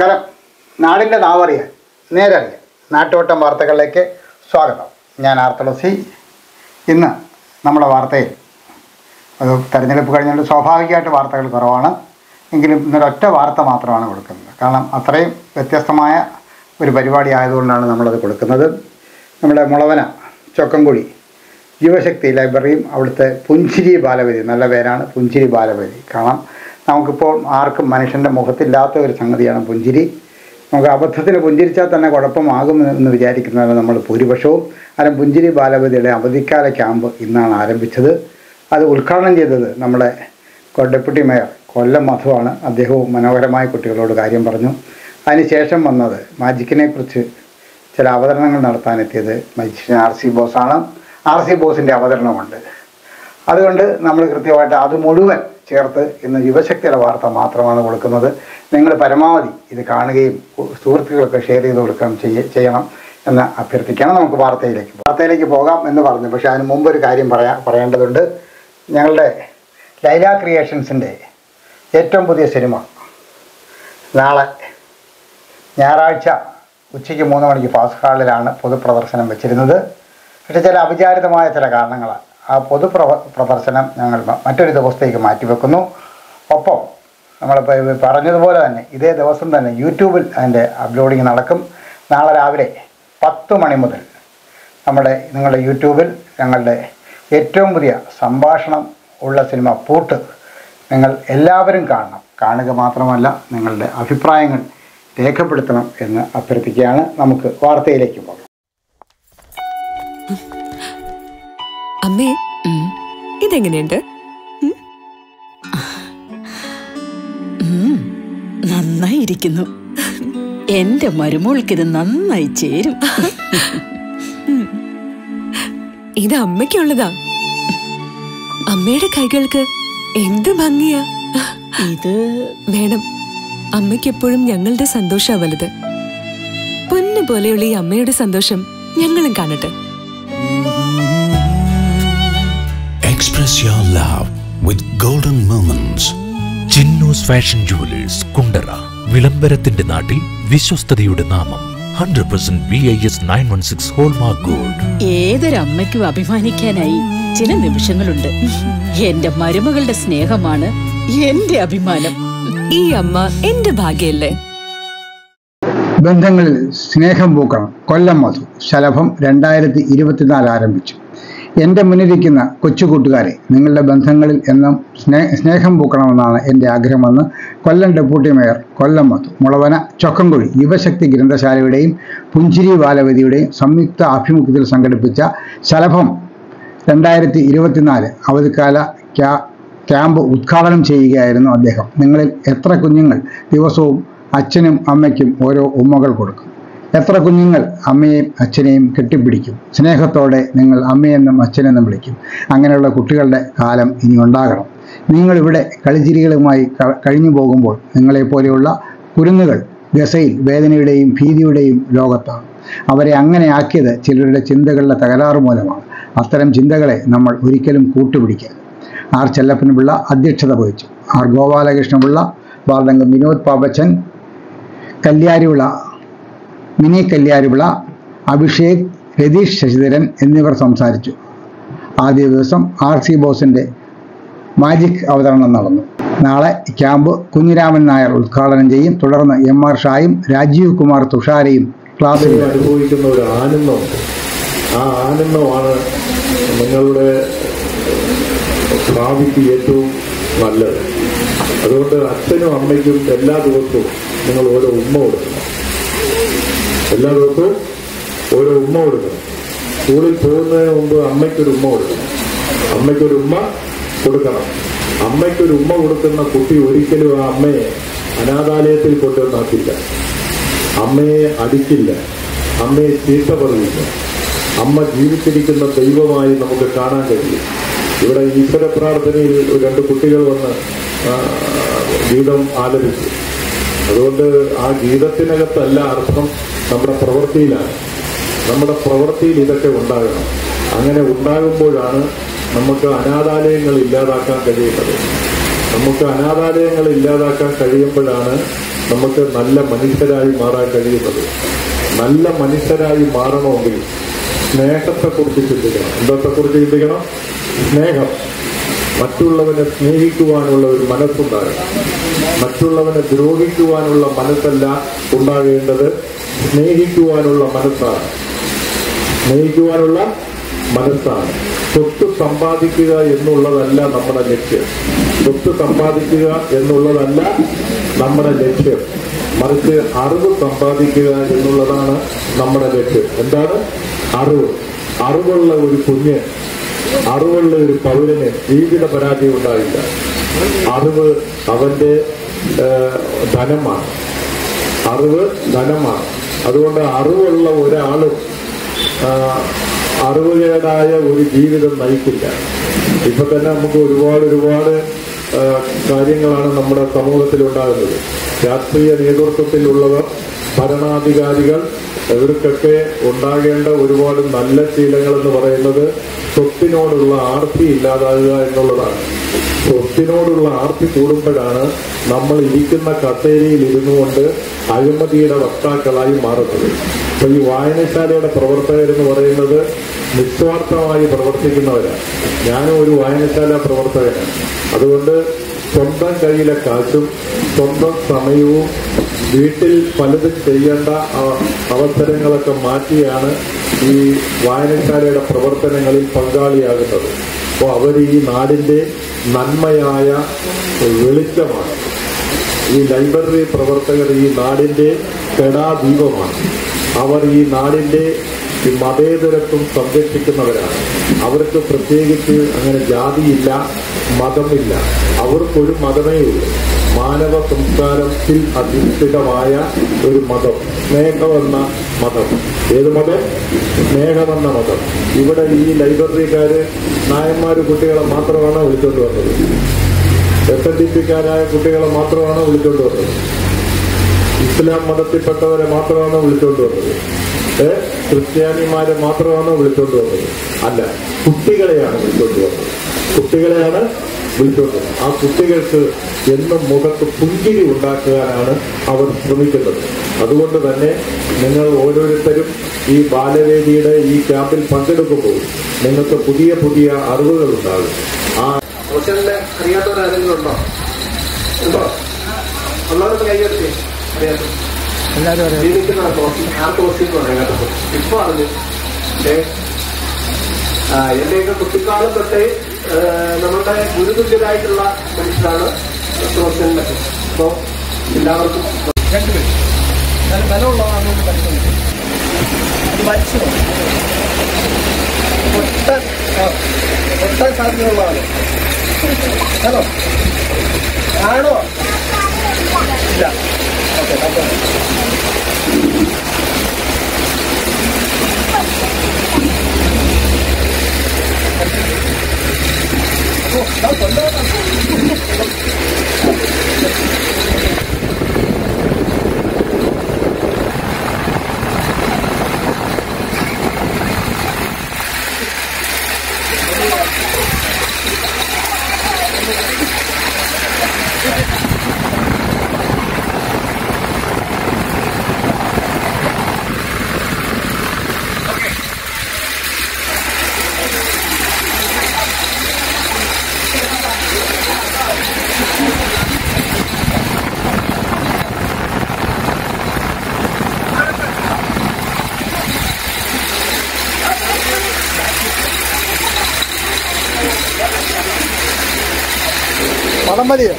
നമസ്കാരം നാടിൻ്റെ നാവറിയാൻ നേരറിയാൻ നാട്ടുവട്ടം വാർത്തകളിലേക്ക് സ്വാഗതം ഞാൻ ആർത്തളസി ഇന്ന് നമ്മുടെ വാർത്തയിൽ അത് തെരഞ്ഞെടുപ്പ് കഴിഞ്ഞുകൊണ്ട് സ്വാഭാവികമായിട്ട് വാർത്തകൾ കുറവാണ് എങ്കിലും ഇന്നൊരൊറ്റ വാർത്ത മാത്രമാണ് കൊടുക്കുന്നത് കാരണം അത്രയും വ്യത്യസ്തമായ ഒരു പരിപാടി ആയതുകൊണ്ടാണ് നമ്മളത് കൊടുക്കുന്നത് നമ്മുടെ മുളവന ചൊക്കംകുഴി യുവശക്തി ലൈബ്രറിയും അവിടുത്തെ പുഞ്ചിരി ബാലവതി നല്ല പേരാണ് പുഞ്ചിരി ബാലവതി കാരണം നമുക്കിപ്പോൾ ആർക്കും മനുഷ്യൻ്റെ മുഖത്തില്ലാത്ത ഒരു സംഗതിയാണ് പുഞ്ചിരി നമുക്ക് അബദ്ധത്തിന് പുഞ്ചിരിച്ചാൽ തന്നെ കുഴപ്പമാകും എന്ന് വിചാരിക്കുന്നതാണ് നമ്മൾ ഭൂരിപക്ഷവും അരം പുഞ്ചിരി ബാലവതിയുടെ അവധിക്കാല ക്യാമ്പ് ഇന്നാണ് ആരംഭിച്ചത് അത് ഉദ്ഘാടനം ചെയ്തത് നമ്മുടെ കൊ- ഡെപ്യൂട്ടി മേയർ കൊല്ലം മധുവാണ് അദ്ദേഹവും മനോഹരമായി കുട്ടികളോട് കാര്യം പറഞ്ഞു അതിനുശേഷം വന്നത് മാജിക്കിനെ കുറിച്ച് ചില അവതരണങ്ങൾ നടത്താനെത്തിയത് മജിഷ്യൻ ആർ സി ബോസാണ് ആർ സി ബോസിൻ്റെ അവതരണമുണ്ട് അതുകൊണ്ട് നമ്മൾ കൃത്യമായിട്ട് അത് മുഴുവൻ ചേർത്ത് ഇന്ന് യുവശക്തിയുടെ വാർത്ത മാത്രമാണ് കൊടുക്കുന്നത് നിങ്ങൾ പരമാവധി ഇത് കാണുകയും സുഹൃത്തുക്കൾക്ക് ഷെയർ ചെയ്ത് കൊടുക്കുകയും ചെയ്യ ചെയ്യണം എന്ന് അഭ്യർത്ഥിക്കണം നമുക്ക് വാർത്തയിലേക്ക് പോകാം. വാർത്തയിലേക്ക് പോകാം എന്ന് പറഞ്ഞു പക്ഷേ അതിന് മുമ്പ് ഒരു കാര്യം പറയാ പറയേണ്ടതുണ്ട് ഞങ്ങളുടെ ലൈല ക്രിയേഷൻസിൻ്റെ ഏറ്റവും പുതിയ സിനിമ നാളെ ഞായറാഴ്ച ഉച്ചയ്ക്ക് മൂന്ന് മണിക്ക് ഫാസ്റ്റ് ഹാളിലാണ് പൊതുപ്രദർശനം വെച്ചിരുന്നത് പക്ഷേ ചില അവിചാരിതമായ ചില കാരണങ്ങളാൽ ആ പൊതു പ്രദർശനം ഞങ്ങൾ മ- മറ്റൊരു ദിവസത്തേക്ക് മാറ്റിവെക്കുന്നു ഒപ്പം നമ്മളിപ്പോൾ ഇത് പറഞ്ഞതുപോലെ തന്നെ ഇതേ ദിവസം തന്നെ യൂട്യൂബിൽ അതിൻ്റെ അപ്ലോഡിങ് നടക്കും നാളെ രാവിലെ പത്ത് മണി മുതൽ നമ്മുടെ നിങ്ങളുടെ യൂട്യൂബിൽ ഞങ്ങളുടെ ഏറ്റവും പുതിയ സംഭാഷണം ഉള്ള സിനിമ പൂട്ട് നിങ്ങൾ എല്ലാവരും കാണണം കാണുക മാത്രമല്ല നിങ്ങളുടെ അഭിപ്രായങ്ങൾ രേഖപ്പെടുത്തണം എന്ന് അഭ്യർത്ഥിക്കുകയാണ് നമുക്ക് വാർത്തയിലേക്ക് പോകാം അമ്മേ ഇതെങ്ങനെയുണ്ട് ഉം, നന്നായിരിക്കുന്നു എന്റെ മരുമോൾക്കിത് നന്നായി ചേരും ഇത് അമ്മയ്ക്കുള്ളതാ അമ്മയുടെ കൈകൾക്ക് എന്ത് ഭംഗിയാ ഇത് വേണം അമ്മയ്ക്ക് എപ്പോഴും ഞങ്ങളുടെ സന്തോഷാ വലുത് പൊന്നു പോലെയുള്ള ഈ അമ്മയുടെ സന്തോഷം ഞങ്ങളും കാണട്ടെ Express your love with golden moments. Chinnus fashion jewellers Kundara വിളംബരത്തിന്റെ നാട്ടിൽ വിശ്വസ്തതയുടെ നാമം hundred percent V I S nine one six hallmark gold ഏതൊരമ്മയ്ക്കും അഭിമാനിക്കാനായി ചില നിമിഷങ്ങളുണ്ട് എന്റെ മരുമകളുടെ സ്നേഹമാണ് എന്റെ അഭിമാനം ഈ അമ്മ എന്റെ ഭാഗ്യല്ലേ ബന്ധങ്ങളിൽ സ്നേഹം പൂക്കണം കൊല്ലം മധു ശലഭം രണ്ടായിരത്തി ഇരുപത്തിനാല് ആരംഭിച്ചു എൻ്റെ മുന്നിലിരിക്കുന്ന കൊച്ചു കൂട്ടുകാരെ നിങ്ങളുടെ ബന്ധങ്ങളിൽ എന്നും സ്നേ സ്നേഹം പൂക്കണമെന്നാണ് എൻ്റെ ആഗ്രഹമെന്ന് കൊല്ലം ഡെപ്യൂട്ടി മേയർ കൊല്ലം മധു മുളവന ചൊക്കംകുഴി യുവശക്തി ഗ്രന്ഥശാലയുടെയും പുഞ്ചിരി ബാലവതിയുടെയും സംയുക്ത ആഭിമുഖ്യത്തിൽ സംഘടിപ്പിച്ച ശലഭം രണ്ടായിരത്തി ഇരുപത്തിനാല് അവധിക്കാല ക്യാ ക്യാമ്പ് ഉദ്ഘാടനം ചെയ്യുകയായിരുന്നു അദ്ദേഹം നിങ്ങളിൽ എത്ര കുഞ്ഞുങ്ങൾ ദിവസവും അച്ഛനും അമ്മയ്ക്കും ഓരോ ഉമ്മകൾ കൊടുക്കും എത്ര കുഞ്ഞുങ്ങൾ അമ്മയെയും അച്ഛനെയും കെട്ടിപ്പിടിക്കും സ്നേഹത്തോടെ നിങ്ങൾ അമ്മയെന്നും അച്ഛനെന്നും വിളിക്കും അങ്ങനെയുള്ള കുട്ടികളുടെ കാലം ഇനി ഉണ്ടാകണം നിങ്ങളിവിടെ കളിച്ചിരികളുമായി ക- കഴിഞ്ഞു പോകുമ്പോൾ നിങ്ങളെപ്പോലെയുള്ള കുരുന്നുകൾ ഗസയിൽ വേദനയുടെയും ഭീതിയുടെയും ലോകത്താണ് അവരെ അങ്ങനെ ആക്കിയത് ചിലരുടെ ചിന്തകളുടെ തകരാറ് മൂലമാണ് അത്തരം ചിന്തകളെ നമ്മൾ ഒരിക്കലും കൂട്ടുപിടിക്കരുത് ആർ ചെല്ലപ്പൻപിള്ള അധ്യക്ഷത വഹിച്ചു ആർ ഗോപാലകൃഷ്ണപിള്ള വാർഡംഗം വിനോദ് പാപ്പച്ചൻ കല്യാരിവിള മിനി കല്യാരിവിള അഭിഷേക് രതീഷ് ശശിധരൻ എന്നിവർ സംസാരിച്ചു ആദ്യ ദിവസം ആർ സി ബോസിൻ്റെ മാജിക് അവതരണം നടന്നു നാളെ ക്യാമ്പ് കുഞ്ഞിരാമൻ നായർ ഉദ്ഘാടനം ചെയ്യും തുടർന്ന് എം ആർ ഷായും രാജീവ് കുമാർ തുഷാരയും ക്ലാസ്സിൽ നിങ്ങൾ അനുഭവിക്കുന്ന ഒരു ആനന്ദമുണ്ട് ആ ആനന്ദമാണ് നിങ്ങളുടെ ഭാവിക്ക് ഏറ്റവും നല്ലത് അതുകൊണ്ട് അച്ഛനും അമ്മയ്ക്കും എല്ലാ ദിവസവും നിങ്ങൾ ഓരോ ഉമ്മ കൊടുക്കണം എല്ലാ ദിവസവും ഓരോ ഉമ്മ കൊടുക്കണം സ്കൂളിൽ പോകുന്നതിന് മുമ്പ് അമ്മയ്ക്കൊരു ഉമ്മ കൊടുക്കണം അമ്മയ്ക്കൊരു ഉമ്മ കൊടുക്കണം അമ്മയ്ക്കൊരു ഉമ്മ കൊടുക്കുന്ന കുട്ടി ഒരിക്കലും ആ അമ്മയെ അനാഥാലയത്തിൽ കൊണ്ടുവന്നാക്കില്ല അമ്മയെ അടിക്കില്ല അമ്മയെ ചീത്ത പറയില്ല അമ്മ ജീവിച്ചിരിക്കുന്ന ദൈവമായി നമുക്ക് കാണാൻ കഴിയും ഇവിടെ ഈശ്വര പ്രാർത്ഥനയിൽ ഒരു രണ്ട് കുട്ടികൾ വന്ന് ആ, ഗീതം ആലപിച്ചു അതുകൊണ്ട് ആ ഗീതത്തിനകത്തല്ല അർത്ഥം നമ്മുടെ പ്രവൃത്തിയിലാണ് നമ്മുടെ പ്രവൃത്തിയിൽ ഇതൊക്കെ ഉണ്ടാകണം അങ്ങനെ ഉണ്ടാകുമ്പോഴാണ് നമുക്ക് അനാഥാലയങ്ങൾ ഇല്ലാതാക്കാൻ കഴിയുന്നത് നമുക്ക് അനാഥാലയങ്ങൾ ഇല്ലാതാക്കാൻ കഴിയുമ്പോഴാണ് നമുക്ക് നല്ല മനുഷ്യരായി മാറാൻ കഴിയുന്നത് നല്ല മനുഷ്യരായി മാറണമെങ്കിൽ സ്നേഹത്തെക്കുറിച്ച് ചിന്തിക്കണം എന്തത്തെക്കുറിച്ച് ചിന്തിക്കണം സ്നേഹം മറ്റുള്ളവനെ സ്നേഹിക്കുവാനുള്ള ഒരു മനസ്സുണ്ടാകണം മറ്റുള്ളവനെ ദ്രോഹിക്കുവാനുള്ള മനസ്സല്ല ഉണ്ടാകേണ്ടത് സ്നേഹിക്കുവാനുള്ള മനസ്സാണ് സ്നേഹിക്കുവാനുള്ള മനസ്സാണ് സ്വത്ത് സമ്പാദിക്കുക എന്നുള്ളതല്ല നമ്മുടെ ലക്ഷ്യം സ്വത്ത് സമ്പാദിക്കുക എന്നുള്ളതല്ല നമ്മുടെ ലക്ഷ്യം മറിച്ച് അറിവ് സമ്പാദിക്കുക എന്നുള്ളതാണ് നമ്മുടെ ലക്ഷ്യം എന്താണ് അറിവ് അറിവുള്ള ഒരു കുഞ്ഞ് അറിവുള്ള ഒരു പൗരന് ജീവിത പരാജയം ഉണ്ടായില്ല അറിവ് അവന്റെ ഏഹ്, ധനമാണ് അറിവ് ധനമാണ് അതുകൊണ്ട് അറിവുള്ള ഒരാളും ആ, അറിവുകേടായ ഒരു ജീവിതം നയിക്കില്ല ഇപ്പൊ തന്നെ നമുക്ക് ഒരുപാട് ഒരുപാട് ആ, കാര്യങ്ങളാണ് നമ്മുടെ സമൂഹത്തിൽ ഉണ്ടാകുന്നത് രാഷ്ട്രീയ നേതൃത്വത്തിലുള്ളവർ ഭരണാധികാരികൾ ഇവർക്കൊക്കെ ഉണ്ടാകേണ്ട ഒരുപാട് നല്ല ശീലങ്ങൾ എന്ന് പറയുന്നത് സ്വത്തിനോടുള്ള ആർത്തി ഇല്ലാതാകുക എന്നുള്ളതാണ് സ്വത്തിനോടുള്ള ആർത്തി കൂടുമ്പോഴാണ് നമ്മൾ ഇരിക്കുന്ന കസേരയിൽ ഇരുന്നു കൊണ്ട് അഴിമതിയുടെ വക്താക്കളായി മാറുന്നത് അപ്പൊ ഈ വായനശാലയുടെ പ്രവർത്തകരെന്ന് പറയുന്നത് നിസ്വാർത്ഥമായി പ്രവർത്തിക്കുന്നവരാണ് ഞാനും ഒരു വായനശാല പ്രവർത്തകനാണ് അതുകൊണ്ട് സ്വന്തം കയ്യിലെ കാശും സ്വന്തം സമയവും വീട്ടിൽ പലതും ചെയ്യേണ്ട അ- അവസരങ്ങളൊക്കെ മാറ്റിയാണ് ഈ വായനശാലയുടെ പ്രവർത്തനങ്ങളിൽ പങ്കാളിയാകുന്നത് അപ്പോൾ അവർ ഈ നാടിന്റെ നന്മയായ വെളിച്ചമാണ് ഈ ലൈബ്രറി പ്രവർത്തകർ ഈ നാടിന്റെ കെടാദീപമാണ് അവർ ഈ നാടിന്റെ ഈ മതേതരത്വം സംരക്ഷിക്കുന്നവരാണ് അവർക്ക് പ്രത്യേകിച്ച് അങ്ങനെ ജാതിയില്ല മതമില്ല അവർക്കൊരു മതമേ ഉള്ളൂ മാനവ സംസ്കാരത്തിൽ അധിഷ്ഠിതമായ ഒരു മതം സ്നേഹമെന്ന മതം ഏത് മതം സ്നേഹമെന്ന മതം ഇവിടെ ഈ ലൈബ്രറിക്കാര് നായന്മാര് കുട്ടികളെ മാത്രമാണ് വിളിച്ചുകൊണ്ട് വന്നത് എസ് എൻ ഡി പിക്കാരായ കുട്ടികളെ മാത്രമാണ് വിളിച്ചുകൊണ്ട് വന്നത് ഇസ്ലാം മതത്തിൽപ്പെട്ടവരെ മാത്രമാണ് വിളിച്ചുകൊണ്ട് വന്നത് ഏ ക്രിസ്ത്യാനിമാരെ മാത്രമാണ് വിളിച്ചുകൊണ്ട് വന്നത് അല്ല കുട്ടികളെയാണ് വിളിച്ചുകൊണ്ട് വന്നത് കുട്ടികളെയാണ് വിളിച്ചുകൊണ്ട് വന്നത് ആ കുട്ടികൾക്ക് എന്നും മുഖത്ത് പുഞ്ചിരി ഉണ്ടാക്കാനാണ് അവർ ശ്രമിക്കുന്നത് അതുകൊണ്ട് തന്നെ നിങ്ങൾ ഓരോരുത്തരും ഈ ബാലവേദിയുടെ ഈ ക്യാമ്പിൽ പങ്കെടുക്കുമ്പോൾ നിങ്ങൾക്ക് പുതിയ പുതിയ അറിവുകൾ ഉണ്ടാകും ആ സോഷ്യലിനെ അറിയാത്തവരാരെങ്കിലും ഉണ്ടോ ഉണ്ടോ ഒന്നാമത്തെ കൈകെടുത്തി അറിയാത്ത ജീവിക്കുന്ന തോസി ആ തോസി എന്ന് പറയാൻ കേട്ടത് ഇപ്പൊ അറിഞ്ഞു ഏ ആ, എന്റെയൊക്കെ കുട്ടിക്കാലം തൊട്ടേ ഏ, നമ്മളുടെ ഗുരുതുല്യരായിട്ടുള്ള മനുഷ്യരാണ് സോഷ്യലിനൊക്കെ അപ്പോ എല്ലാവർക്കും രണ്ടുപേരും നല്ല ബലമുള്ളതാണ് പഠിക്കുന്നത് അത് വലിച്ചു ഒട്ടാൻ ഒട്ടാൻ സാധ്യതയുള്ളതാണ് ഹലോ ആണോ ഇല്ല ഓക്കെ പണം മതിയോ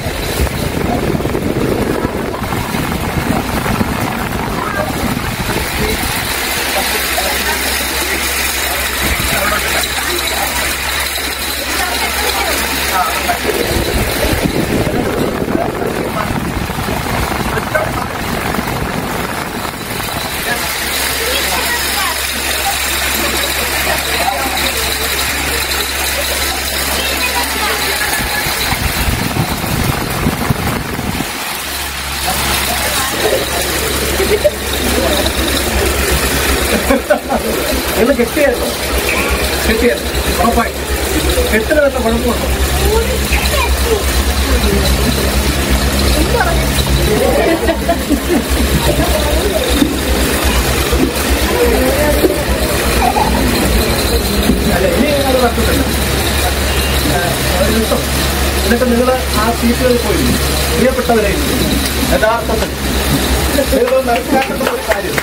എന്ന് കെട്ടിയായിരുന്നു കെട്ടിയായിരുന്നു ഉറപ്പായി കെട്ടിന് വല്ല കുഴപ്പമുണ്ടോ അല്ല ഇനി അത് പറ്റത്തില്ല കിട്ടും എന്നിട്ട് നിങ്ങൾ ആ സീറ്റുകളിൽ പോയി പ്രിയപ്പെട്ടവരെ യഥാർത്ഥത്തിൽ നിങ്ങൾ മനസ്സിലാക്കേണ്ട ഒരു കാര്യം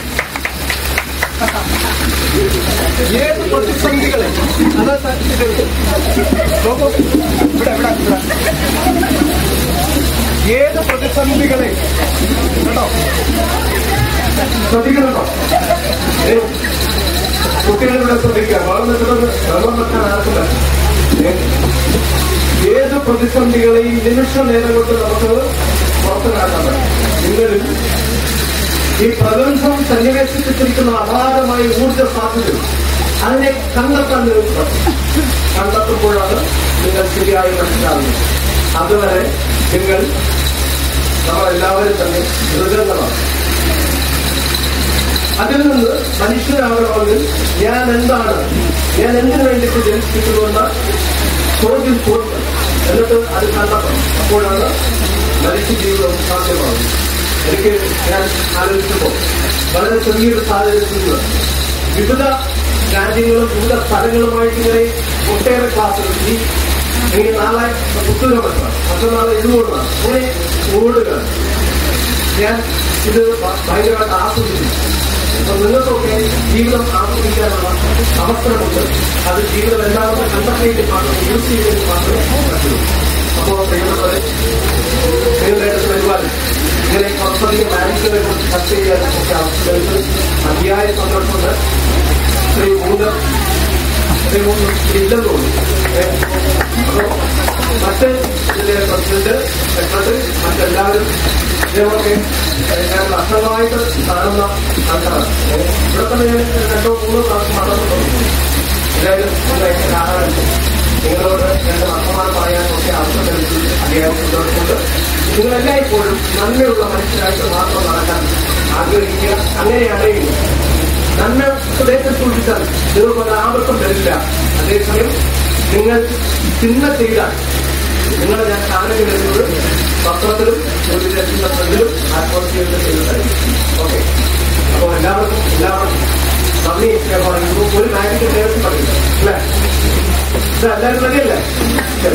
ഏത് പ്രതിസന്ധികളെ അതാ സാധിച്ചിട്ടുണ്ട് നോക്കൂ ഇവിടെ ഇവിടെ ഇവിടെ ഏത് പ്രതിസന്ധികളെ കേട്ടോ ശ്രദ്ധിക്കുന്നുണ്ടോ ഏ, കുട്ടികളിവിടെ ശ്രദ്ധിക്കുക വളർന്നിട്ടുള്ളത് വെള്ളം വെക്കാൻ ആർക്കില്ല ഏ, ഏത് പ്രതിസന്ധികളെയും നിമിഷ നേരം കൊണ്ട് നമുക്ക് പുറത്തു കാട്ടാൻ പറ്റും നിങ്ങളിൽ ഈ പ്രപഞ്ചം സന്നിവേശിച്ചിരിക്കുന്ന അപാരമായ ഊർജ സാധ്യത അതിനെ കണ്ടെത്താൻ നിങ്ങൾക്ക് പറ്റും കണ്ടെത്തുമ്പോഴാണ് നിങ്ങൾ ശരിയായി മനസ്സിലാകുന്നത് അതുവരെ നിങ്ങൾ നമ്മളെല്ലാവരും തന്നെ മൃഗങ്ങളാണ് അതിൽ നിന്ന് മനുഷ്യരാകണമെങ്കിൽ ഞാൻ എന്താണ് ഞാൻ എന്തിനു വേണ്ടിയിട്ട് ജനിച്ചിട്ടുണ്ടെന്ന ചോദ്യം ചോദിക്കണം എന്നിട്ട് അത് കണ്ടെത്തണം അപ്പോഴാണ് മനുഷ്യ ജീവിതം സാധ്യമാകുന്നത് എനിക്ക് ഞാൻ ആലോചിച്ചപ്പോൾ വളരെ ചെറിയൊരു സാഹചര്യത്തിൽ വിവിധ രാജ്യങ്ങളും വിവിധ സ്ഥലങ്ങളുമായിട്ട് ഇങ്ങനെ ഒട്ടേറെ ക്ലാസ്സുകൾ ഈ എനിക്ക് നാളെ പുസ്തകമെത്ര മറ്റന്നാളെ എഴുതുകൊണ്ടാണ് അങ്ങനെ ഓടുക ഞാൻ ഇത് ഭ- ഭയങ്കരമായിട്ട് ആസ്വദിക്കുന്നു അപ്പൊ നിങ്ങൾക്കൊക്കെ ജീവിതം ആസ്വദിക്കാനുള്ള അവസരമുണ്ട് അത് ജീവിതം എന്താണെന്ന് കണ്ടെത്തിയിട്ട് മാത്രം യൂസ് ചെയ്തിട്ട് മാത്രമേ പറ്റുള്ളൂ അപ്പോൾ പ്രിയപ്പെട്ടവരെ നിങ്ങളുടെ അടുത്ത് വരുവാൻ ഇങ്ങനെ കുറച്ചധികം മാനേജുകളെ കുറിച്ച് ചർച്ച ചെയ്യാൻ ഒക്കെ അവസരങ്ങൾക്ക് അതിയായ സന്തോഷമുണ്ട് ശ്രീ മൂന്ന് ശ്രീ മൂന്ന് ഇല്ലെന്ന് തോന്നുന്നു ഏ, അപ്പോ മറ്റ് ഇതിന്റെ പ്രസിഡന്റ് സെക്രട്ടറി മറ്റെല്ലാവരും ഇതേപോലെ ഞാൻ വർഷമായിട്ട് കാണുന്ന ആൾക്കാരാണ് ഏ, ഇവിടെ തന്നെ ഞാൻ രണ്ടോ മൂന്നോ പ്രാവശ്യം നടന്നിട്ടുണ്ട് എന്തായാലും നിങ്ങൾക്ക് കാണാറുണ്ട് നിങ്ങളോട് രണ്ട് വർത്തമാനം പറയാനൊക്കെ അവസരം ലഭിച്ചു അദ്ദേഹം സന്തോഷമുണ്ട് നിങ്ങളെല്ലായ്പ്പോഴും നന്മയുള്ള മനുഷ്യരായിട്ട് മാത്രം നടക്കാൻ ആഗ്രഹിക്കുക അങ്ങനെയാണെങ്കിൽ നന്മ ഹൃദയത്തിൽ സൂക്ഷിച്ചാൽ നിങ്ങൾക്ക് ആപത്തും വരില്ല അതേസമയം നിങ്ങൾ ചിന്ത ചെയ്താൽ നിങ്ങളെ ഞാൻ കാണേണ്ടി വരുന്നത് പത്രത്തിലും ഒരു രക്ഷണത്തിലും ആത്മഹത്യയിലും ചെയ്യുന്നതായിരിക്കും ഓക്കെ അപ്പോൾ എല്ലാവർക്കും എല്ലാവർക്കും നന്ദി പറയുന്നു ഒരു മാജിക്ക് നേരത്തെ പറയില്ല അല്ലേ ഇത് എല്ലാവരും റെഡിയല്ലേ ശരി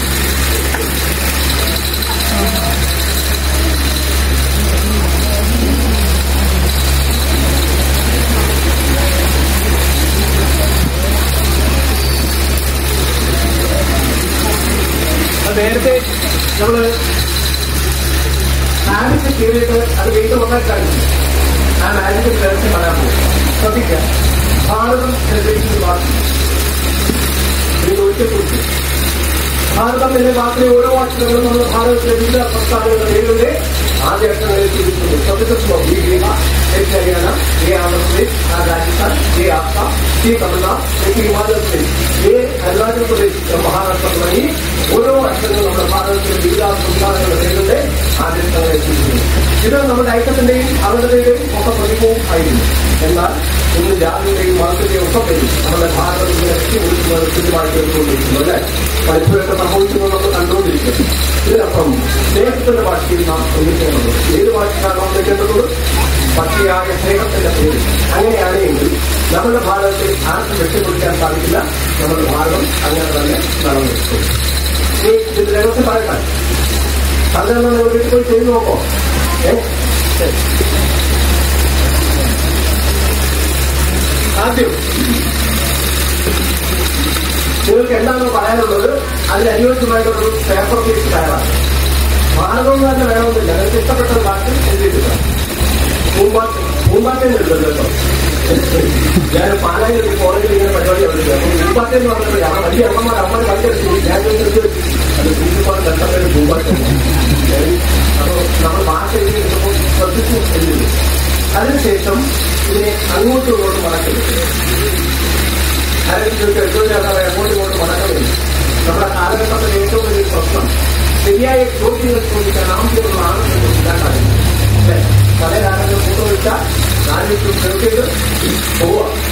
അത് നേരത്തെ നമ്മള് മാജിക്ക് ചെയ്തിട്ട് അത് വീണ്ടും ഒന്നായി കഴിഞ്ഞു ആ മാജിക്ക് നേരത്തെ പറയാൻ പോകും ശ്രദ്ധിക്കുക ഭാരതം നിർദ്ദേശിച്ച വാക്ക് ഇത് ഒരിക്കൽ കുറിച്ച് ഭാരതം എന്ന വാക്കിലെ ഓരോ വാക്കുകളും നമ്മൾ ഭാരതത്തിലെ വിവിധ സംസ്ഥാനങ്ങളുടെ പേരുടെ ആദ്യ അക്ഷരങ്ങളിൽ സൂചിപ്പിക്കുന്നു ശ്രദ്ധിച്ചിട്ടുണ്ടോ ഈ ബീഹ എച്ച് ഹരിയാന ये आंध्र प्रदेश आ राजस्थान ये आसाम ये तमिलनाडु ये हिमाचल प्रदेश ये अरुणाचल प्रदेश महाराष्ट्र തുടങ്ങി ഓരോ അക്ഷരങ്ങളും നമ്മുടെ ഭാരതത്തിലെ വിവിധ സംസ്ഥാനങ്ങളുടെ പേരുടെ ആദ്യ അക്ഷരങ്ങളിൽ സൂചിപ്പിക്കുന്നു ഇത് നമ്മുടെ ഐക്യത്തിന്റെയും അവരുടെയും ഒക്കെ പ്രതിഭവും ആയിരുന്നു എന്നാൽ ഇന്ന് ജാതിയുടെയും മതത്തിന്റെയും ഒക്കെ പേരിൽ നമ്മുടെ ഭാരതത്തിന്റെ രക്ഷ കൊടുക്കുന്നത് കൃത്യമായി കേട്ടുകൊണ്ടിരിക്കുന്നു അല്ലെ പലപ്പോഴൊക്കെ സംഭവിക്കുന്നത് നമ്മൾ കണ്ടുകൊണ്ടിരിക്കുന്നു ഇതിനപ്പുറം സ്നേഹത്തിന്റെ ഭാഷയിൽ നാം ഒന്നിക്കേണ്ടത് ഏത് ഭാഷയാണ് ഒന്നിക്കേണ്ടത് പക്ഷിയായ സ്നേഹത്തിന്റെ പേര് അങ്ങനെയാണെങ്കിൽ നമ്മുടെ ഭാരതത്തെ ആർക്കും രക്ഷപ്പെടുത്താൻ സാധിക്കില്ല നമ്മുടെ ഭാരതം അങ്ങനെ തന്നെ നടന്നിരിക്കും ഇനി ഇത് രഹസ്യം പറയട്ടെ സാധാരണ നിങ്ങൾ വീട്ടിൽ പോയി ചെയ്ത് നോക്കോ ഏ ശരി. ആദ്യം നിങ്ങൾക്ക് എന്താണോ പറയാനുള്ളത് അതിന് അനുയോജ്യമായിട്ടൊരു പേപ്പർ പീസ് തയ്യാറാണ് മാർഗം തന്നെ വേണമെന്നില്ല നിങ്ങൾക്ക് ഇഷ്ടപ്പെട്ട ഒരു വാക്ക് എഴുതിയിട്ടില്ല പൂമ്പാറ്റ പൂമ്പാറ്റേന്ന് എടുത്തത് കേട്ടോ ഞാൻ പാലായിൽ കോളേജിൽ ഇങ്ങനെ പരിപാടി അവതരിക്കുക അപ്പോൾ പൂമ്പാറ്റ എന്ന് പറഞ്ഞപ്പോൾ ആ വലിയ അമ്മമാർ അമ്മ കണ്ടെടുത്തു ഞാൻ ചോദിച്ചത് അത് പ്രിൻസിപ്പാൾ കണ്ടപ്പോൾ പൂമ്പാറ്റ അപ്പോൾ നമ്മൾ ഭാഷ എഴുതിയപ്പോൾ ശ്രദ്ധിച്ചു എഴുതി അതിനുശേഷം ഇതിനെ അങ്ങോട്ടും ഇങ്ങോട്ടും മടക്കരുത് ആരെങ്കിലും ചോദിച്ചാൽ എന്തോ ഞാൻ അങ്ങോട്ടും ഇങ്ങോട്ടും മടക്കുന്നില്ല നമ്മുടെ കാലഘട്ടത്തിലെ ഏറ്റവും വലിയ പ്രശ്നം ശരിയായ ചോദ്യങ്ങൾ ചോദിക്കാൻ ആവശ്യമുള്ളതാണെന്ന് മനസ്സിലാക്കാറില്ല അല്ലേ പല കാലങ്ങളിൽ കൂട്ടുവെച്ചാൽ നാല് ദിവസം കേൾക്കരുത് പോവുക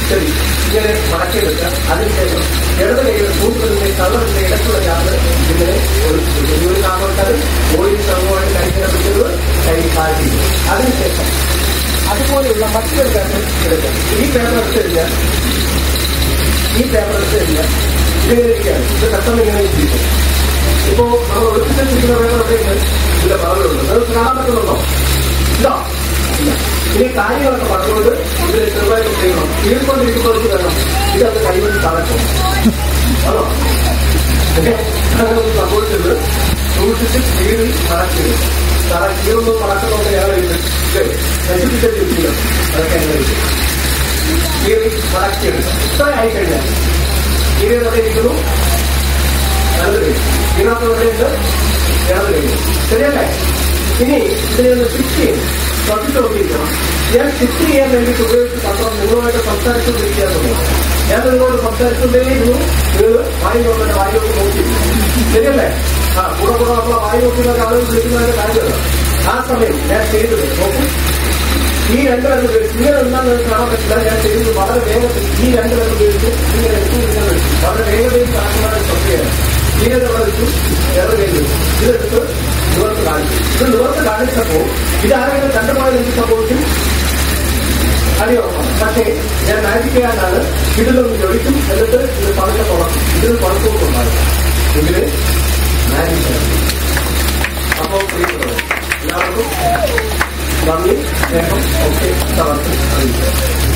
ശരി ഇങ്ങനെ മടക്കിയെടുക്കുക അതിനുശേഷം ഇടത് കൈയുടെ മൂന്നിന്റെ കള്ളറിന്റെ ഇടയ്ക്കുള്ള ചാർജ് ഇങ്ങനെ ഒരു ഈ ഒരു കാരണവത്താൽ ഓയിൽ സംഭവമായിട്ട് കൈങ്ങനെ പിടിച്ചത് കൈ താഴ്ത്തി അതിനുശേഷം അതുപോലെയുള്ള മറ്റൊരു പേപ്പർ എടുക്കുക ഈ പേപ്പർ എടുത്തു കഴിഞ്ഞാൽ ഈ പേപ്പർ എടുത്തു കഴിഞ്ഞാൽ ഇതിങ്ങനെ ഇരിക്കുകയാണ് ഇത് പെട്ടെന്ന് ഇങ്ങനെ ഇരിക്കും ഇപ്പോ നമ്മൾ ഒളിപ്പിച്ചിരിക്കുന്ന പേപ്പർ എവിടെയുണ്ട് ഇതിന്റെ പറകളുണ്ട് നിങ്ങൾക്ക് കാണാൻ പറ്റുന്നുണ്ടോ ഇതോ ഇല്ല. ഇനി കാര്യങ്ങളൊക്കെ പറഞ്ഞുകൊണ്ട് ഇതിൽ ചെറുതായിട്ട് ചെയ്യണം കീഴ്ക്കൊണ്ടിരിക്കുമ്പോൾ വേണം ഇതത് കൈകൊണ്ട് തളക്കും ആണോ ഓക്കെ അങ്ങനെ സംഭവിച്ചത് സൂക്ഷിച്ച് കീഴിൽ മടക്കരുത് തറ കീഴൊന്നും മടക്കുന്നതൊക്കെ ഞാൻ നശിപ്പിച്ചിരിക്കുന്നത് അതൊക്കെ അങ്ങനെ കീഴിൽ മടക്കിയെടുക്കുക ഇത്ര ആയിക്കഴിഞ്ഞാൽ കീഴിൽ എവിടെ ഇരിക്കുന്നു നല്ലത് ഇതിനകത്ത് എവിടെയുണ്ട് ഇടത് കഴിഞ്ഞു ശരിയല്ലേ ഇനി ഇതിനെ ഒന്ന് ഫിക്സ് ചെയ്യും ശ്രദ്ധിച്ചുകൊണ്ടിരിക്കണം ഞാൻ ഫിക്സ് ചെയ്യാൻ വേണ്ടിയിട്ട് ഉപയോഗിച്ച തന്ത്രം നിങ്ങളുമായിട്ട് സംസാരിച്ചുകൊണ്ടിരിക്കുകയായിരുന്നു ഞാൻ നിങ്ങളോട് സംസാരിച്ചുകൊണ്ടേയിരുന്നു നിങ്ങൾ വായി നോക്കുന്ന വായിലോട്ട് നോക്കി ശരിയല്ലേ ആ കൂടെ കൂടെ നമ്മളെ വായി നോക്കുന്ന ആളുകൾ വിളിക്കുന്നതിന്റെ കാര്യമല്ല ആ സമയം ഞാൻ ചെയ്തത് നോക്കും ഈ രണ്ട് പേരും ഉപയോഗിച്ച് ഇങ്ങനെ എന്താണെന്ന് നിങ്ങൾക്ക് കാണാൻ പറ്റില്ല ഞാൻ ചെയ്തത് വളരെ വേഗത്തിൽ ഈ രണ്ട് പേരും ഉപയോഗിച്ച് ഇങ്ങനെ എടുത്തുകൊണ്ടിരുന്നത് വളരെ വേഗതയിൽ കാണുന്ന പ്രക്രിയയാണ് ഇങ്ങനെ വെച്ചു വേറെ കഴിഞ്ഞു ഇതെടുത്ത് നിവർത്ത് കാണിച്ചു ഇത് നിവർത്ത് കാണിച്ചപ്പോൾ ഇതാരെങ്കിലും കണ്ടുപോയാൽ എന്ത് സംഭവിക്കും അറിയോ പക്ഷേ ഞാൻ മാജിക് ചെയ്യാനാണ് ഇതിലൊന്ന് ജോലിക്കും എന്നിട്ട് ഇത് പതുക്കെ തുറക്കും ഇതിൽ പതുക്കൊന്നുണ്ടാകും ഇതില് മാജിക് അപ്പോൾ പ്രിയപ്പെട്ടവരെ എല്ലാവർക്കും നന്ദി സ്നേഹം ഒക്കെ തളർത്തി അറിയിക്കുക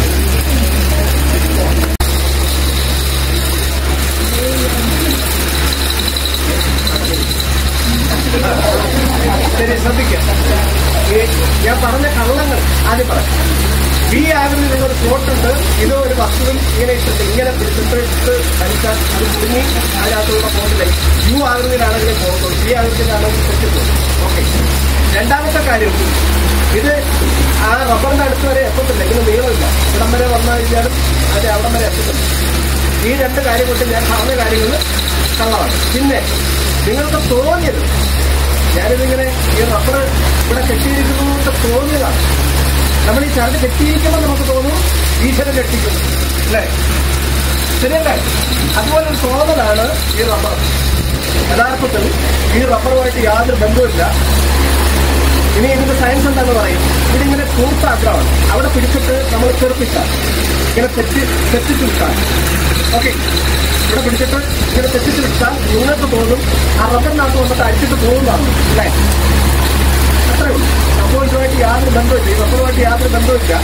ശരി ശ്രദ്ധിക്കാം ഈ ഞാൻ പറഞ്ഞ കള്ളങ്ങൾ ആദ്യം പറയാം ബി ആകൃതി നിന്നൊരു ഫ്ലോട്ടുണ്ട് ഇത് ഒരു വസ്തുവിൽ ഇങ്ങനെ ഇട്ടിട്ട് ഇങ്ങനെ പിടിച്ചിട്ട് ഇട്ട് കഴിച്ചാൽ അത് കുടുങ്ങി അതിനകത്തുള്ള പോകില്ല യു ആകൃതിയിലാണെങ്കിലും പോകുള്ളൂ ബി ആകൃതിയിലാണെങ്കിൽ തെറ്റിപ്പോകും ഓക്കെ രണ്ടാമത്തെ കാര്യം ഇത് ആ റബ്ബറിന്റെ അടുത്ത് വരെ എത്തത്തില്ല ഇതിന് നീളമില്ല ഇവിടം വരെ വന്നു കഴിഞ്ഞാലും അത് അവിടം വരെ എത്തത്തില്ല ഈ രണ്ട് കാര്യം കൊണ്ട് ഞാൻ പറഞ്ഞ കാര്യങ്ങൾ കള്ളമാണ് പിന്നെ നിങ്ങൾക്ക് തോന്നിയത് ഞാനിതിങ്ങനെ ഈ റബ്ബർ ഇവിടെ കെട്ടിയിരിക്കുന്നു എന്ന് തോന്നിയതാണ് നമ്മൾ ഈ ചരട് കെട്ടിയിരിക്കുമ്പോൾ നമുക്ക് തോന്നും ഈശ്വരൻ കെട്ടിക്കുന്നു അല്ലേ ശരിയല്ലേ അതുപോലെ ഒരു തോന്നലാണ് ഈ റബ്ബർ യഥാർത്ഥത്തിൽ ഈ റബ്ബറുമായിട്ട് യാതൊരു ബന്ധവുമില്ല ഇനി ഇതിന്റെ സയൻസ് എന്താന്ന് പറയും ഇതിങ്ങനെ കൂർത്ത അഗ്രമാണ് അവിടെ പിടിച്ചിട്ട് നമ്മൾ ചെറുപ്പിച്ചാൽ ഇങ്ങനെ തെറ്റി തെറ്റിച്ച് വിട്ടാൽ ഓക്കെ ഇവിടെ പിടിച്ചിട്ട് ഇങ്ങനെ തെറ്റിച്ച് വിട്ടാൽ നിങ്ങൾക്ക് തോന്നും ആ റബ്ബറിനകത്ത് വന്നിട്ട് അടിച്ചിട്ട് പോകുന്നതാണ് അല്ലേ അത്രേ ഉള്ളൂ അപ്പോൾ ഇതുമായിട്ട് യാതൊരു ബന്ധമില്ല ഈ റബ്ബറുമായിട്ട് യാതൊരു ബന്ധമില്ല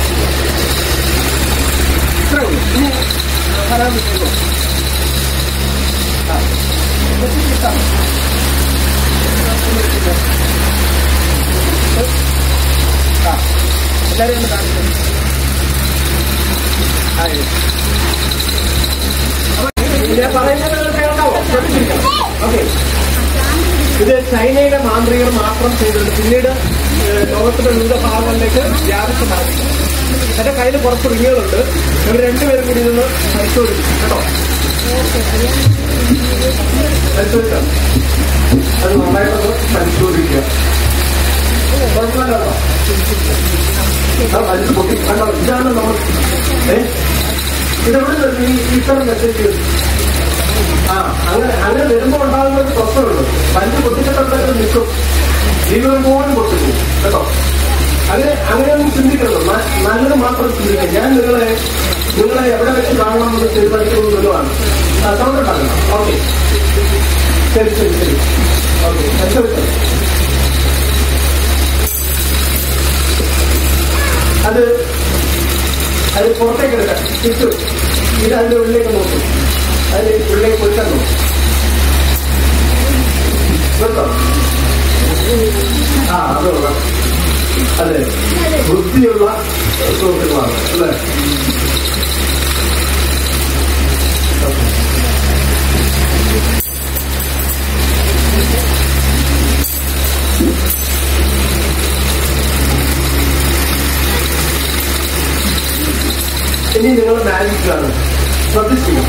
ഇത്രേ ഉള്ളൂ ഇനി പറയാൻ പറ്റുമോ ആ തെറ്റിച്ചിട്ടാണ് ആ എല്ലാവരും ഒന്ന് കാണിച്ചു ആ ഇത്. അപ്പൊ ഞാൻ പറയുന്നത് നിങ്ങൾ കേൾക്കാവോ ശ്രദ്ധിച്ചിരിക്കണം ഓക്കെ ഇത് ചൈനയിലെ മാന്ത്രികർ മാത്രം ചെയ്തിട്ടുണ്ട് പിന്നീട് ഏഹ്, ലോകത്തിന്റെ വിവിധ ഭാഗങ്ങളിലേക്ക് വ്യാപിച്ചു മാറി എന്റെ കയ്യിൽ കുറച്ച് റിങ്ങുകളുണ്ട് ഇവർ രണ്ടുപേരും കൂടി ഇതൊന്ന് പരിശോധിക്കും കേട്ടോ പരിശോധിക്കാം അത് നന്നായിട്ടൊന്ന് പരിശോധിക്കുക കുഴപ്പമില്ലല്ലോ ആ, വലിച്ച് പൊട്ടി. കണ്ടോ ഇതാണ് നമ്മൾ ഏ ഇതെവിടെ നിന്ന് ഈ ഇത്തരം മെസ്സേജ് ആ അങ്ങനെ അങ്ങനെ വരുമ്പോ ഉണ്ടാകുന്ന ഒരു പ്രശ്നമുണ്ട് വലിയ പൊട്ടിച്ചിട്ടുണ്ടെങ്കിൽ നിൽക്കും ജീവൻ പോലും പൊട്ടിക്കും കേട്ടോ അങ്ങനെ അങ്ങനെയൊന്നും ചിന്തിക്കരുത് ന- നല്ലത് മാത്രം ചിന്തിക്കുക ഞാൻ നിങ്ങളെ നിങ്ങളെ എവിടെ വെച്ച് കാണണമെന്ന് തീരുമാനിക്കുന്നത് നിങ്ങളാണ് സൗണ്ട് ഉണ്ടാക്കണം ഓക്കെ ശരി ശരി ശരി ഓക്കെ പരിശോധിക്കാം അത് അത് പുറത്തേക്ക് എടുക്കാം തിരിച്ചു ഇത് അതിന്റെ ഉള്ളിലേക്ക് നോക്കും അതിന് ഉള്ളിലേക്ക് പൊയ്ക്കാൻ നോക്കും കേട്ടോ ആ അതുള്ള അതെ ബുദ്ധിയുള്ള സുഹൃത്തുക്കളാണ് അല്ലേ ഇനി നിങ്ങൾ മാജിക്കാണ് ശ്രദ്ധിച്ചില്ല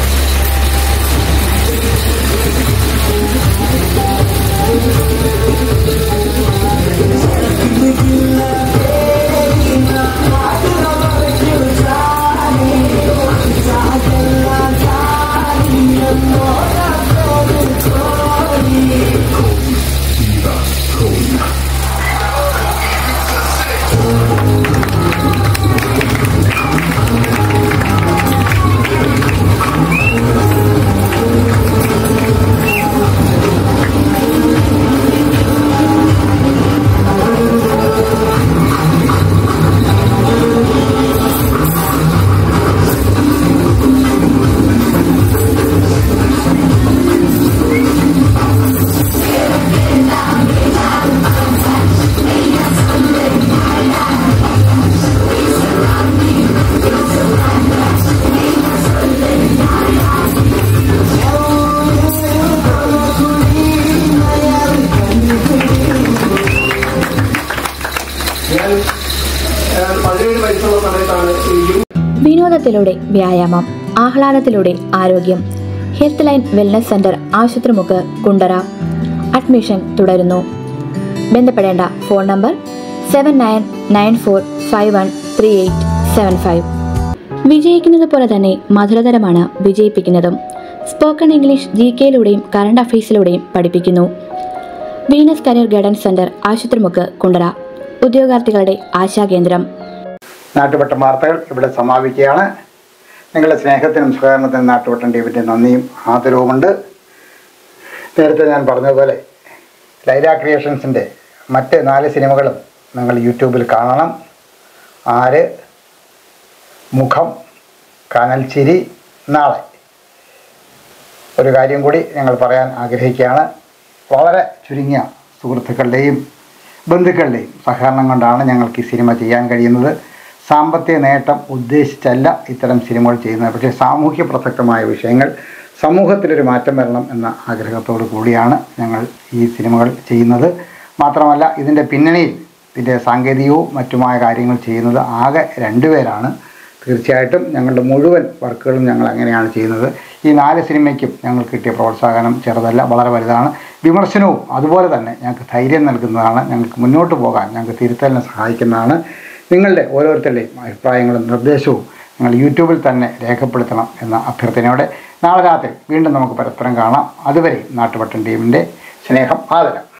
ഓട്ടത്തിലൂടെ വ്യായാമം ആഹ്ലാദത്തിലൂടെ ആരോഗ്യം health line wellness centre Asupathrimukku Kundara admission തുടരുന്നു ബന്ധപ്പെടേണ്ട phone number seven nine nine four five one three eight seven five വിജയിക്കുന്നത് പോലെ തന്നെ മധുരതരമാണ് വിജയിപ്പിക്കുന്നതും സ്പോക്കൺ ഇംഗ്ലീഷ് ജി കെയിലൂടെയും കറണ്ട് അഫയേഴ്സിലൂടെയും പഠിപ്പിക്കുന്നു Venus career guidance centre Asupathrimukku Kundara ഉദ്യോഗാർത്ഥികളുടെ ആശാകേന്ദ്രം നാട്ടുവട്ടം വാർത്തകൾ ഇവിടെ സമാപിക്കുകയാണ് നിങ്ങളുടെ സ്നേഹത്തിനും സഹകരണത്തിനും നാട്ടുവട്ടം ടീമിൻ്റെ നന്ദിയും ആദരവുമുണ്ട് നേരത്തെ ഞാൻ പറഞ്ഞതുപോലെ ലൈല ക്രിയേഷൻസിൻ്റെ മറ്റ് നാല് സിനിമകളും നിങ്ങൾ യൂട്യൂബിൽ കാണണം ആര് മുഖം കനൽ ചിരി നാളെ ഒരു കാര്യം കൂടി ഞങ്ങൾ പറയാൻ ആഗ്രഹിക്കുകയാണ് വളരെ ചുരുങ്ങിയ സുഹൃത്തുക്കളുടെയും ബന്ധുക്കളുടെയും സഹകരണം കൊണ്ടാണ് ഞങ്ങൾക്ക് ഈ സിനിമ ചെയ്യാൻ കഴിയുന്നത് സാമ്പത്തിക നേട്ടം ഉദ്ദേശിച്ചല്ല ഇത്തരം സിനിമകൾ ചെയ്യുന്നത് പക്ഷേ സാമൂഹ്യ പ്രസക്തമായ വിഷയങ്ങൾ സമൂഹത്തിലൊരു മാറ്റം വരണം എന്ന ആഗ്രഹത്തോടു കൂടിയാണ് ഞങ്ങൾ ഈ സിനിമകൾ ചെയ്യുന്നത് മാത്രമല്ല ഇതിൻ്റെ പിന്നണിയിൽ ഇതിൻ്റെ സാങ്കേതികവും മറ്റുമായ കാര്യങ്ങൾ ചെയ്യുന്നത് ആകെ രണ്ടുപേരാണ് തീർച്ചയായിട്ടും ഞങ്ങളുടെ മുഴുവൻ വർക്കുകളും ഞങ്ങൾ അങ്ങനെയാണ് ചെയ്യുന്നത് ഈ നാല് സിനിമയ്ക്കും ഞങ്ങൾക്ക് കിട്ടിയ പ്രോത്സാഹനം ചെറുതല്ല വളരെ വലുതാണ് വിമർശനവും അതുപോലെ തന്നെ ഞങ്ങൾക്ക് ധൈര്യം നൽകുന്നതാണ് ഞങ്ങൾക്ക് മുന്നോട്ട് പോകാൻ ഞങ്ങൾക്ക് തിരുത്തലിനെ സഹായിക്കുന്നതാണ് നിങ്ങളുടെ ഓരോരുത്തരുടെയും അഭിപ്രായങ്ങളും നിർദ്ദേശവും നിങ്ങൾ യൂട്യൂബിൽ തന്നെ രേഖപ്പെടുത്തണം എന്ന അഭ്യർത്ഥനയോടെ നാളെ രാത്രി വീണ്ടും നമുക്ക് പരസ്പരം കാണാം അതുവരെ നാട്ടുപട്ടൻ ടീമിൻ്റെ സ്നേഹം ആദരം